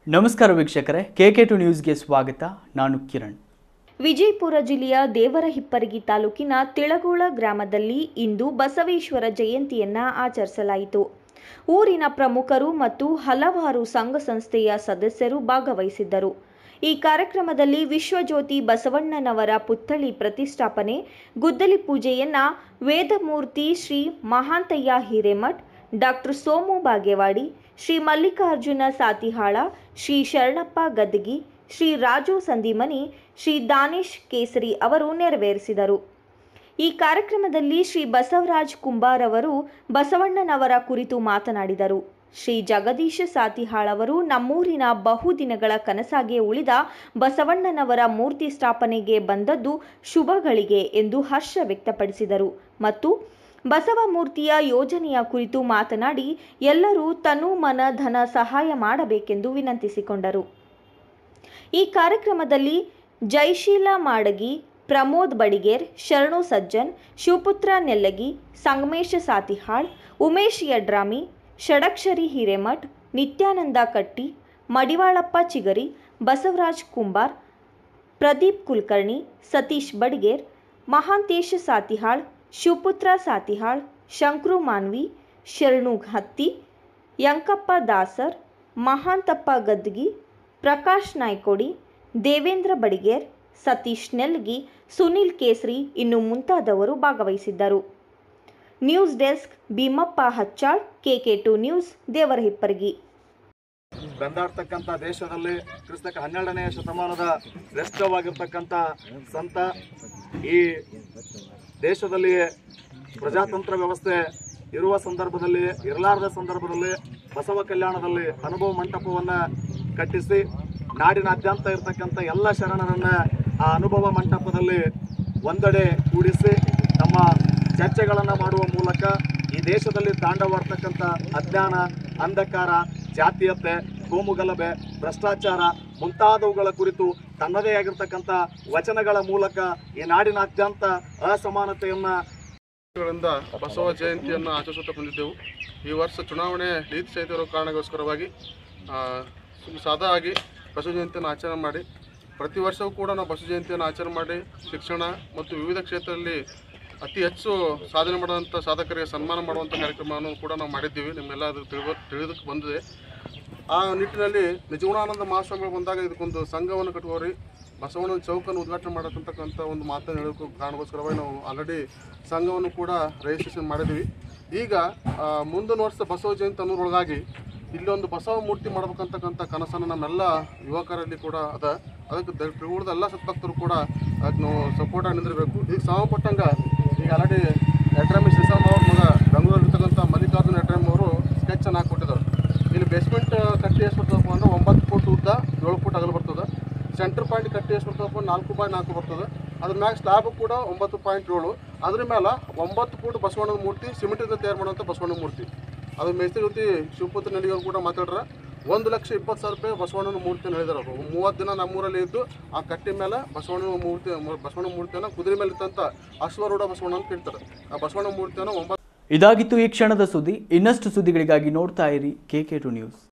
ನಮಸ್ಕಾರ ವೀಕ್ಷಕರೇ K K to ನ್ಯೂಸ್ಗೆ ಸ್ವಾಗತ ನಾನು ಕಿರಣ್ ವಿಜಯಪುರ ಜಿಲ್ಲೆಯ ದೇವರಹಿಪ್ಪರಗಿ ತಾಲೂಕಿನ ತಿಳಗೋಳ ಗ್ರಾಮದಲ್ಲಿ ಇಂದು ಬಸವೇಶ್ವರ ಜಯಂತಿಯನ್ನ ಆಚರಿಸಲಾಯಿತು ಊರಿನ ಪ್ರಮುಖರು ಮತ್ತು ಹಲವಾರು ಸಂಘ ಸಂಸ್ಥೆಯ ಸದಸ್ಯರು ಭಾಗವಹಿಸಿದ್ದರು ಈ ಕಾರ್ಯಕ್ರಮದಲ್ಲಿ ವಿಶ್ವಜ್ಯೋತಿ ಬಸವಣ್ಣನವರ ಪುತ್ಥಳಿ ಪ್ರತಿಷ್ಠಾಪನೆ ಗುದ್ದಲಿ ಪೂಜೆಯನ್ನ ವೇದಮೂರ್ತಿ ಶ್ರೀ ಮಹಾಂತಯ್ಯ ಹಿರೇಮಠ್ ಡಾಕ್ಟರ್ ಸೋಮು ಬಾಗೇವಾಡಿ ಶ್ರೀ ಮಲ್ಲಿಕಾರ್ಜುನ ಸಾತಿಹಾಳ ಶ್ರೀ ಶರಣಪ್ಪ ಗದಗಿ ಶ್ರೀ ರಾಜು ಸಂದಿಮನಿ ಶ್ರೀ ದಾನೇಶ್ ಕೇಸರಿ ಅವರು ನೆರವೇರಿಸಿದರು ಈ ಕಾರ್ಯಕ್ರಮದಲ್ಲಿ ಶ್ರೀ ಬಸವರಾಜ್ ಕುಂಬಾರ್ ಅವರು ಬಸವಣ್ಣನವರ ಕುರಿತು ಮಾತನಾಡಿದರು ಶ್ರೀ ಜಗದೀಶ ಸಾತಿಹಾಳ್ ಅವರು ನಮ್ಮೂರಿನ ಬಹುದಿನಗಳ ಕನಸಾಗಿ ಉಳಿದ ಬಸವಣ್ಣನವರ ಮೂರ್ತಿ ಸ್ಥಾಪನೆಗೆ ಬಂದದ್ದು ಶುಭಗಳಿಗೆ ಎಂದು ಹರ್ಷ ವ್ಯಕ್ತಪಡಿಸಿದರು ಮತ್ತು ಬಸವ ಮೂರ್ತಿಯ ಯೋಜನೆಯ ಕುರಿತು ಮಾತನಾಡಿ ಎಲ್ಲರೂ ತನು ಮನ ಧನ ಸಹಾಯ ಮಾಡಬೇಕೆಂದು ವಿನಂತಿಸಿಕೊಂಡರು ಈ ಕಾರ್ಯಕ್ರಮದಲ್ಲಿ ಜೈಶೀಲ ಮಾಡಗಿ ಪ್ರಮೋದ್ ಬಡಿಗೇರ್ ಶರಣು ಸಜ್ಜನ್ ಶಿವಪುತ್ರ ನೆಲ್ಲಗಿ ಸಂಗಮೇಶ ಸಾತಿಹಾಳ್ ಉಮೇಶ್ ಯಡ್ರಾಮಿ ಷಡಕ್ಷರಿ ಹಿರೇಮಠ್ ನಿತ್ಯಾನಂದ ಕಟ್ಟಿ ಮಡಿವಾಳಪ್ಪ ಚಿಗರಿ ಬಸವರಾಜ್ ಕುಂಬಾರ್ ಪ್ರದೀಪ್ ಕುಲಕರ್ಣಿ ಸತೀಶ್ ಬಡಿಗೇರ್ ಮಹಾಂತೇಶ ಸಾತಿಹಾಳ್ ಶಿವಪುತ್ರ ಸಾತಿಹಾಳ್ ಶಂಕ್ರು ಮಾನ್ವಿ ಶರಣು ಹತ್ತಿ ಯಂಕಪ್ಪ ದಾಸರ್ ಮಹಾಂತಪ್ಪ ಗದ್ಗಿ ಪ್ರಕಾಶ್ ನಾಯ್ಕೋಡಿ ದೇವೇಂದ್ರ ಬಡಿಗೇರ್ ಸತೀಶ್ ನೆಲ್ಗಿ ಸುನಿಲ್ ಕೇಸರಿ ಇನ್ನು ಮುಂತಾದವರು ಭಾಗವಹಿಸಿದ್ದರು news desk Bhimappa Hachchal KK two news Devarahipparagi ಬೆಂದಾಡ್ತಕ್ಕಂಥ ದೇಶದಲ್ಲಿ ಕ್ರಿಸ್ತಕ ಹನ್ನೆರಡನೇ ಶತಮಾನದ ಶ್ರೇಷ್ಠವಾಗಿರ್ತಕ್ಕಂಥ ಸಂತ ಈ ದೇಶದಲ್ಲಿ ಪ್ರಜಾತಂತ್ರ ವ್ಯವಸ್ಥೆ ಇರುವ ಸಂದರ್ಭದಲ್ಲಿ ಇರಲಾರದ ಸಂದರ್ಭದಲ್ಲಿ ಬಸವ ಕಲ್ಯಾಣದಲ್ಲಿ ಅನುಭವ ಮಂಟಪವನ್ನ ಕಟ್ಟಿಸಿ ನಾಡಿನಾದ್ಯಂತ ಇರತಕ್ಕಂಥ ಎಲ್ಲ ಶರಣರನ್ನ ಆ ಅನುಭವ ಮಂಟಪದಲ್ಲಿ ಒಂದೆಡೆ ಕೂಡಿಸಿ ತಮ್ಮ ಚರ್ಚೆಗಳನ್ನು ಮಾಡುವ ಮೂಲಕ ಈ ದೇಶದಲ್ಲಿ ತಾಂಡವಾಡ್ತಕ್ಕಂಥ ಅಜ್ಞಾನ ಅಂಧಕಾರ ಜಾತೀಯತೆ ಕೋಮುಗಲಭೆ ಭ್ರಷ್ಟಾಚಾರ ಮುಂತಾದವುಗಳ ಕುರಿತು ತನ್ನದೇ ಆಗಿರ್ತಕ್ಕಂಥ ವಚನಗಳ ಮೂಲಕ ಈ ನಾಡಿನಾದ್ಯಂತ ಅಸಮಾನತೆಯನ್ನ ಗಳಿಂದ ಬಸವ ಜಯಂತಿಯನ್ನು ಆಚರಿಸುತ್ತಾ ಬಂದಿದ್ದೆವು ಈ ವರ್ಷ ಚುನಾವಣೆ ನೀತಿ ಸಹಿತ ಇರೋ ಕಾರಣಕ್ಕೋಸ್ಕರವಾಗಿ ಆ, ಸುಮ್ ಸಾದಾ ಆಗಿ ಬಸವ ಜಯಂತಿಯನ್ನು ಆಚರಣೆ ಮಾಡಿ ಪ್ರತಿ ವರ್ಷವೂ ಕೂಡ ನಾವು ಬಸವ ಜಯಂತಿಯನ್ನು ಆಚರಣೆ ಮಾಡಿ ಶಿಕ್ಷಣ ಮತ್ತು ವಿವಿಧ ಕ್ಷೇತ್ರದಲ್ಲಿ ಅತಿ ಹೆಚ್ಚು ಸಾಧನೆ ಮಾಡುವಂಥ ಸಾಧಕರಿಗೆ ಸನ್ಮಾನ ಮಾಡುವಂಥ ಕಾರ್ಯಕ್ರಮವನ್ನು ಕೂಡ ನಾವು ಮಾಡಿದ್ದೀವಿ ನಿಮ್ಮೆಲ್ಲ ಅದು ತಿಳಿವ ತಿಳಿದಕ್ಕೆ ಬಂದಿದೆ ಆ ನಿಟ್ಟಿನಲ್ಲಿ ನಿಜಗುಣಾನಂದ ಮಹಾಸ್ವಾಮಿಗಳು ಬಂದಾಗ ಇದಕ್ಕೊಂದು ಸಂಘವನ್ನು ಕಟ್ಟುವರಿ ಬಸವಣ್ಣನ ಚೌಕನ್ನು ಉದ್ಘಾಟನೆ ಮಾಡತಕ್ಕಂಥ ಒಂದು ಮಾತನ್ನು ಹೇಳೋಕೆ ಕಾರಣಕ್ಕೋಸ್ಕರವಾಗಿ ನಾವು ಆಲ್ರೆಡಿ ಸಂಘವನ್ನು ಕೂಡ ರಿಜಿಸ್ಟ್ರೇಷನ್ ಮಾಡಿದ್ವಿ ಈಗ ಆ, ಮುಂದಿನ ವರ್ಷ ಬಸವ ಜಯಂತಿ ಅನ್ನೋದ್ರೊಳಗಾಗಿ ಇಲ್ಲೊಂದು ಬಸವ ಮೂರ್ತಿ ಮಾಡ್ಬೇಕಂತಕ್ಕಂಥ ಕನಸನ್ನು ನಮ್ಮೆಲ್ಲ ಯುವಕರಲ್ಲಿ ಕೂಡ ಅದ ಅದಕ್ಕೆ ದ- ತಿಳುವಳಿದ ಎಲ್ಲ ಸದ್ಭಕ್ತರು ಕೂಡ ಅದಕ್ಕೆ ನಾವು ಸಪೋರ್ಟ್ ನಿಂದಿರಬೇಕು ಈಗ ಸಂಬಂಧಪಟ್ಟಂಗ ಈಗ ಆಲ್ರೆಡಿ ಎಡ್ರಾಮಿ ಶ್ರೀಸಾಮ್ ಅವ್ರ ಮಗ ಬೆಂಗಳೂರಿರ್ತಕ್ಕಂಥ ಮಲ್ಲಿಕಾರ್ಜುನ ಎಡ್ರಾಮ್ ಅವರು ಸ್ಕೆಚನ್ನು ಹಾಕ್ಕೊಟ್ಟಿದ್ದಾರೆ ಇಲ್ಲಿ ಬೇಸ್ಮೆಂಟ್ ಕಟ್ಟಿ ಎಷ್ಟು ಬರ್ತದಪ್ಪ ಅಂದ್ರೆ ಒಂಬತ್ತು ಫುಟ್ ಉದ್ದ ಏಳು ಫುಟ್ ಅಗಲ ಬರ್ತದೆ ಸೆಂಟರ್ ಪಾಯಿಂಟ್ ಕಟ್ಟಿ ಎಷ್ಟು ಬರ್ತದಪ್ಪ ನಾಲ್ಕು ಬಾಯ್ ನಾಲ್ಕು ಬರ್ತದೆ ಅದ್ರ ಮ್ಯಾಗ ಸ್ಲ್ಯಾಬ್ ಕೂಡ ಒಂಬತ್ತು ಪಾಯಿಂಟ್ ಏಳು ಅದ್ರ ಮೇಲೆ ಒಂಬತ್ತು ಫುಟ್ ಬಸವಣ್ಣನ ಮೂರ್ತಿ ಸಿಮೆಂಟಿಂದ ತಯಾರು ಮಾಡುವಂಥ ಬಸವಣ್ಣನ ಮೂರ್ತಿ ಅದು ಮೇಸ್ತ್ರಿ ಜೊತೆ ಶಿವಪುತ್ರ ನಡಿಗೆ ಕೂಡ ಮಾತಾಡ್ರ ಒಂದು ಲಕ್ಷ ಇಪ್ಪತ್ತು ಸಾವಿರ ರೂಪಾಯಿ ಬಸವಣ್ಣನ ಮೂರ್ತಿಯನ್ನು ಹೇಳಿದಾರೆ ಅವರು ಮೂವತ್ತು ದಿನ ನಮ್ಮೂರಲ್ಲಿ ಇದ್ದು ಆ ಕಟ್ಟಿ ಮೇಲೆ ಬಸವಣ್ಣನ ಮೂರ್ತಿ ಬಸವಣ್ಣ ಮೂರ್ತಿಯನ್ನು ಕುದುರೆ ಮೇಲೆ ಇತ್ತಂತ ಅಶ್ವರೂಢ ಬಸವಣ್ಣ ಅಂತ ಕೇಳ್ತಾರೆ ಆ ಬಸವಣ್ಣ ಮೂರ್ತಿಯನ್ನು ಒಂಬತ್ತು ಇದಾಗಿತ್ತು ಈ ಕ್ಷಣದ ಸುದ್ದಿ ಇನ್ನಷ್ಟು ಸುದ್ದಿಗಳಿಗಾಗಿ ನೋಡ್ತಾ ಇರಿ ಕೆ ಕೆ ಟು ನ್ಯೂಸ್